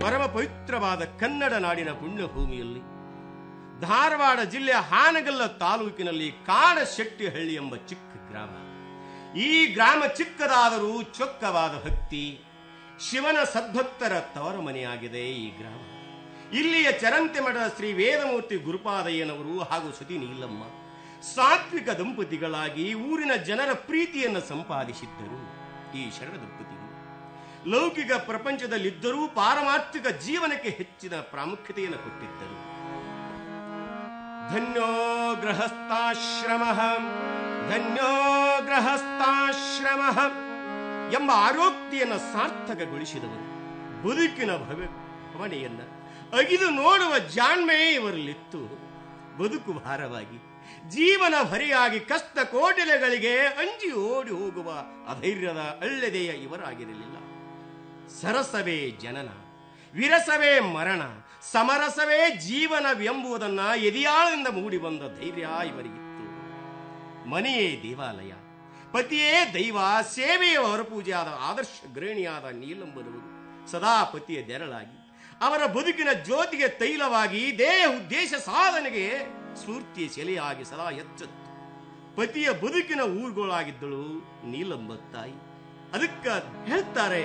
ಪರಮ ಪವಿತ್ರವಾದ ಕನ್ನಡ ನಾಡಿನ ಪುಣ್ಯಭೂಮಿಯಲ್ಲಿ ಧಾರವಾಡ ಜಿಲ್ಲೆಯ ಹಾನಗಲ್ಲ ತಾಲೂಕಿನಲ್ಲಿ ಕಾಡಶೆಟ್ಟಿಹಳ್ಳಿ ಎಂಬ ಚಿಕ್ಕ ಗ್ರಾಮ ಈ ಗ್ರಾಮ ಚಿಕ್ಕದಾದರೂ ಚೊಕ್ಕವಾದ ಭಕ್ತಿ ಶಿವನ ಸದ್ಭಕ್ತರ ತವರ ಮನೆಯಾಗಿದೆ ಈ ಗ್ರಾಮ ಇಲ್ಲಿಯ ಚರಂತೆ ಮಠದ ಶ್ರೀ ವೇದಮೂರ್ತಿ ಗುರುಪಾದಯ್ಯನವರು ಹಾಗೂ ಸತಿ ನೀಲಮ್ಮ ಸಾತ್ವಿಕ ದಂಪತಿಗಳಾಗಿ ಊರಿನ ಜನರ ಪ್ರೀತಿಯನ್ನು ಸಂಪಾದಿಸಿದ್ದರು ಈ ಶರಣ ದಂಪತಿಗಳು ಲೌಕಿಕ ಪ್ರಪಂಚದಲ್ಲಿದ್ದರೂ ಪಾರಮಾರ್ಥಿಕ ಜೀವನಕ್ಕೆ ಹೆಚ್ಚಿನ ಪ್ರಾಮುಖ್ಯತೆಯನ್ನು ಕೊಟ್ಟಿದ್ದರು ಧನ್ಯೋ ಗೃಹಸ್ಥಾಶ್ರಮ ಧನ್ಯೋ ಗೃಹಸ್ಥಾಶ್ರಮ ಎಂಬ ಆರೋಕ್ತಿಯನ್ನು ಸಾರ್ಥಕಗೊಳಿಸಿದವರು ಬದುಕಿನ ಭವ ಭವನೆಯನ್ನ ಅಗಿದು ನೋಡುವ ಜಾಣ್ಮೆ ಇವರಲ್ಲಿತ್ತು ಬದುಕು ಭಾರವಾಗಿ ಜೀವನ ಭರಿಯಾಗಿ ಕಷ್ಟ ಕೋಟಲೆಗಳಿಗೆ ಅಂಜಿ ಓಡಿ ಹೋಗುವ ಅಧೈರ್ಯದ ಅಳ್ಳೆದೆಯ ಇವರಾಗಿರಲಿಲ್ಲ ಸರಸವೇ ಜನನ ವಿರಸವೇ ಮರಣ ಸಮರಸವೇ ಜೀವನವೆಂಬುದನ್ನ ಎದಿಯಾಳದಿಂದ ಮೂಡಿ ಬಂದ ಧೈರ್ಯ ಇವರಿಗಿತ್ತು ಮನೆಯೇ ದೇವಾಲಯ ಪತಿಯೇ ದೈವ ಸೇವೆಯ ಹೊರಪೂಜೆಯಾದ ಆದರ್ಶ ಗೃಹಿಣಿಯಾದ ನೀಲಂಬನವರು ಸದಾ ಪತಿಯ ನೆರಳಾಗಿ ಅವರ ಬದುಕಿನ ಜ್ಯೋತಿಗೆ ತೈಲವಾಗಿ ದೇಹ ಉದ್ದೇಶ ಸಾಧನೆಗೆ ಸ್ಫೂರ್ತಿಯ ಸೆಲೆಯಾಗಿ ಸದಾ ಎಚ್ಚತ್ತು ಪತಿಯ ಬದುಕಿನ ಊರುಗಳಾಗಿದ್ದಳು ನೀಲಂಬ ತಾಯಿ ಅದಕ್ಕ ಹೇಳ್ತಾರೆ